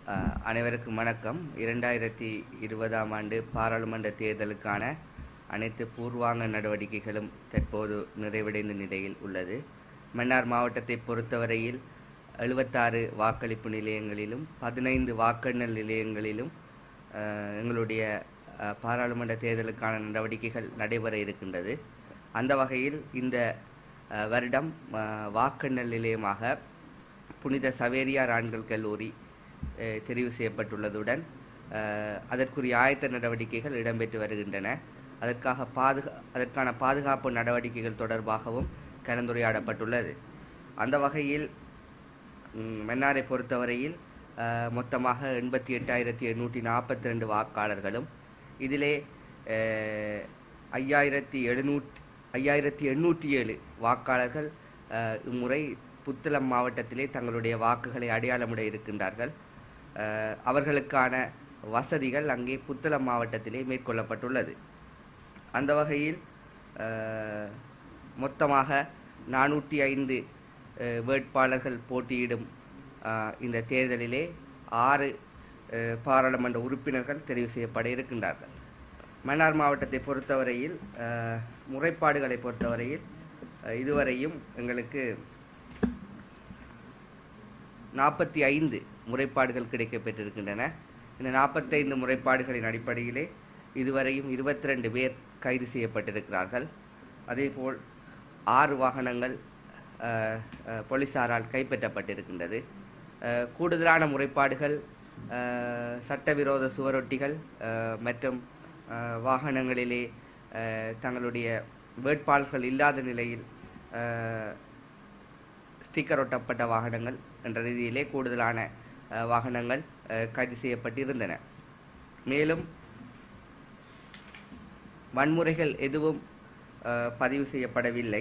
அஹ், அனைவருக்கும் வணக்கம் இரண்டாயிரத்தி இருபதாம் ஆண்டு பாராளுமன்ற தேர்தலுக்கான அனைத்து பூர்வாங்க நடவடிக்கைகளும் தற்போது நிறைவடைந்த நிலையில் உள்ளது மன்னார் மாவட்டத்தை பொறுத்தவரையில் எழுபத்தாறு வாக்களிப்பு நிலையங்களிலும் பதினைந்து வாக்கெண்ணல் நிலையங்களிலும் அஹ், எங்களுடைய அஹ், பாராளுமன்ற தேர்தலுக்கான நடவடிக்கைகள் நடைபெற இருக்கின்றது அந்த வகையில் இந்த அஹ், வருடம் அஹ், வாக்கெண்ணல் நிலையமாக புனித சவேரியார் ஆண்கள் கல்லூரி அஹ், தெரிவு செய்யப்பட்டுள்ளதுடன் அஹ், அதற்குரிய ஆயத்த நடவடிக்கைகள் இடம்பெற்று வருகின்றன அதற்காக பாதுகா அதற்கான பாதுகாப்பு நடவடிக்கைகள் தொடர்பாகவும் கலந்துரையாடப்பட்டுள்ளது அந்த வகையில் ம், மன்னாரை பொறுத்தவரையில் அஹ், மொத்தமாக எண்பத்தி எட்டாயிரத்தி எண்ணூற்றி நாற்பத்தி ரெண்டு வாக்காளர்களும் இதிலே அஹ், ஐயாயிரத்தி எழுநூற்றி ஐயாயிரத்தி எண்ணூற்றி ஏழு வாக்காளர்கள் அஹ், இம்முறை புத்தளம் மாவட்டத்திலே தங்களுடைய வாக்குகளை அடையாளமிட இருக்கின்றார்கள் அஹ், அவர்களுக்கான வசதிகள் அங்கே புத்தளம் மாவட்டத்திலே மேற்கொள்ளப்பட்டுள்ளது அந்த வகையில் அஹ், மொத்தமாக நானூற்றி ஐந்து அஹ், வேட்பாளர்கள் போட்டியிடும் அஹ், இந்த தேர்தலிலே ஆறு அஹ், பாராளுமன்ற உறுப்பினர்கள் தெரிவு செய்யப்பட இருக்கின்றார்கள் மன்னார் மாவட்டத்தை பொறுத்தவரையில் அஹ், முறைப்பாடுகளை பொறுத்தவரையில் அஹ், இதுவரையும் எங்களுக்கு நாற்பத்தி ஐந்து முறைப்பாடுகள் கிடைக்கப்பெற்றிருக்கின்றன இந்த நாற்பத்தைந்து முறைப்பாடுகளின் அடிப்படையிலே இதுவரையும் இருபத்தி ரெண்டு பேர் கைது செய்யப்பட்டிருக்கிறார்கள் அதேபோல் ஆறு வாகனங்கள் அஹ், அஹ், போலீசாரால் கைப்பற்றப்பட்டிருக்கின்றது அஹ், கூடுதலான முறைப்பாடுகள் அஹ், சட்டவிரோத சுவரொட்டிகள் அஹ், மற்றும் அஹ், வாகனங்களிலே அஹ், தங்களுடைய வேட்பாளர்கள் இல்லாத நிலையில் அஹ், ஸ்டிக்கர் ஒட்டப்பட்ட வாகனங்கள் என்ற ரீதியிலே கூடுதலான அஹ், வாகனங்கள் அஹ், கைது செய்யப்பட்டிருந்தன மேலும் வன்முறைகள் எதுவும் அஹ், பதிவு செய்யப்படவில்லை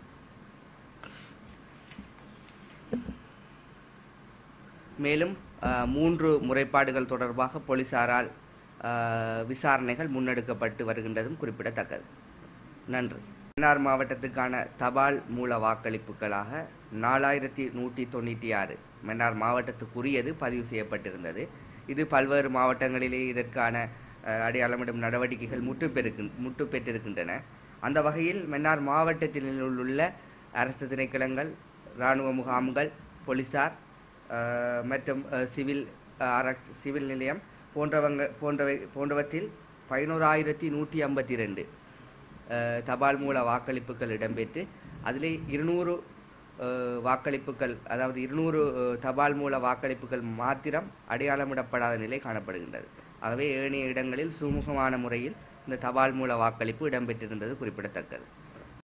மேலும் அஹ், மூன்று முறைப்பாடுகள் தொடர்பாக போலீசாரால் அஹ், விசாரணைகள் முன்னெடுக்கப்பட்டு வருகின்றதும் குறிப்பிடத்தக்கது நன்றி மன்னார் மாவட்டத்துக்கான தபால் மூல வாக்களிப்புகளாக நாலாயிரத்தி நூற்றி தொண்ணூற்றி ஆறு மன்னார் மாவட்டத்துக்குரியது பதிவு செய்யப்பட்டிருந்தது இது பல்வேறு மாவட்டங்களிலே இதற்கான அஹ், அடையாளமிடும் நடவடிக்கைகள் முற்று பெருக்கு முற்று பெற்றிருக்கின்றன அந்த வகையில் மன்னார் மாவட்டத்தில் உள்ள அரசு திணைக்களங்கள் இராணுவ முகாம்கள் போலீசார் அஹ், மற்றும் அஹ், சிவில் அஹ், அரசு சிவில் நிலையம் போன்றவங்க போன்றவை போன்றவற்றில் பதினோராயிரத்தி நூற்றி ஐம்பத்தி ரெண்டு அஹ், தபால் மூல வாக்களிப்புகள் இடம்பெற்று அதிலே இருநூறு அஹ், வாக்களிப்புகள் அதாவது இருநூறு அஹ், தபால் மூல வாக்களிப்புகள் மாத்திரம் அடையாளமிடப்படாத நிலை காணப்படுகின்றது ஆகவே ஏனைய இடங்களில் சுமூகமான முறையில் இந்த தபால் மூல வாக்களிப்பு இடம்பெற்றிருந்தது குறிப்பிடத்தக்கது